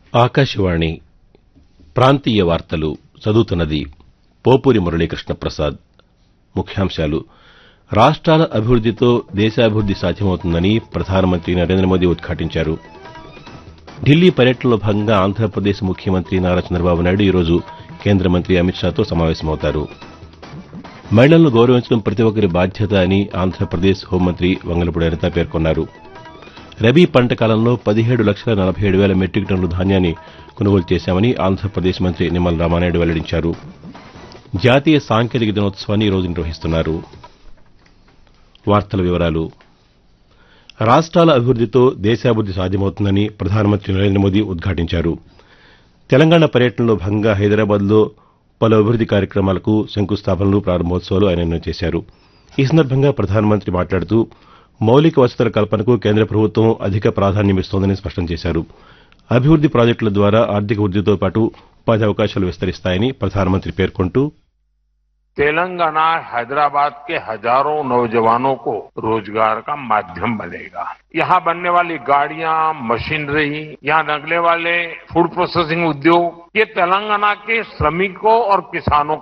ఆకాశవాణి ప్రాంతీయ వార్తలు చదువుతున్నది పోపూరి మురళీకృష్ణ ప్రసాద్ ముఖ్యాంశాలు రాష్ట్రాల అభివృద్దితో దేశాభివృద్ది సాధ్యమవుతుందని ప్రధానమంత్రి నరేంద్ర మోదీ ఉద్ఘాటించారు ఢిల్లీ పర్యటనలో భాగంగా ఆంధ్రప్రదేశ్ ముఖ్యమంత్రి నారా చంద్రబాబు నాయుడు ఈరోజు కేంద్ర మంత్రి అమిత్ షాతో సమావేశమవుతారు మహిళలను గౌరవించడం ప్రతి ఒక్కరి బాధ్యత అని ఆంధ్రప్రదేశ్ హోంమంత్రి వంగలపూడి అనిత పేర్కొన్నారు రబీ పంట కాలంలో పదిహేడు లక్షల నలభై ఏడు వేల మెట్రిక్ టన్నుల ధాన్యాన్ని కొనుగోలు చేశామని ఆంధ్రప్రదేశ్ మంత్రి నిమ్మల రామానాయుడు వెల్లడించారు జాతీయ సాంకేతిక దినోత్సవాన్ని ఈరోజు నిర్వహిస్తున్నారు వార్తల వివరాలు రాష్ట్రాల అభివృద్దితో దేశాభివృద్ది సాధ్యమవుతుందని ప్రధానమంత్రి నరేంద్ర మోదీ ఉద్ఘాటించారు తెలంగాణ పర్యటనలో భాగంగా హైదరాబాద్లో పలు అభివృద్ది కార్యక్రమాలకు శంకుస్థాపనలు ప్రారంభోత్సవాలు ఆయన నిన్న చేశారు ఈ సందర్భంగా ప్రధానమంత్రి మాట్లాడుతూ మౌలిక వసతుల కల్పనకు కేంద్ర ప్రభుత్వం అధిక ప్రాధాన్యమిస్తోందని స్పష్టం చేశారు అభివృద్ది ప్రాజెక్టుల ద్వారా ఆర్థిక వృద్దితో పాటు ఉపాధి అవకాశాలు విస్తరిస్తాయని ప్రధానమంత్రి పేర్కొంటూ तेलंगाना हैदराबाद के हजारों नौजवानों को रोजगार का माध्यम बनेगा यहाँ बनने वाली गाड़ियां मशीनरी यहाँ लगने वाले फूड प्रोसेसिंग उद्योग ये तेलंगाना के श्रमिकों और किसानों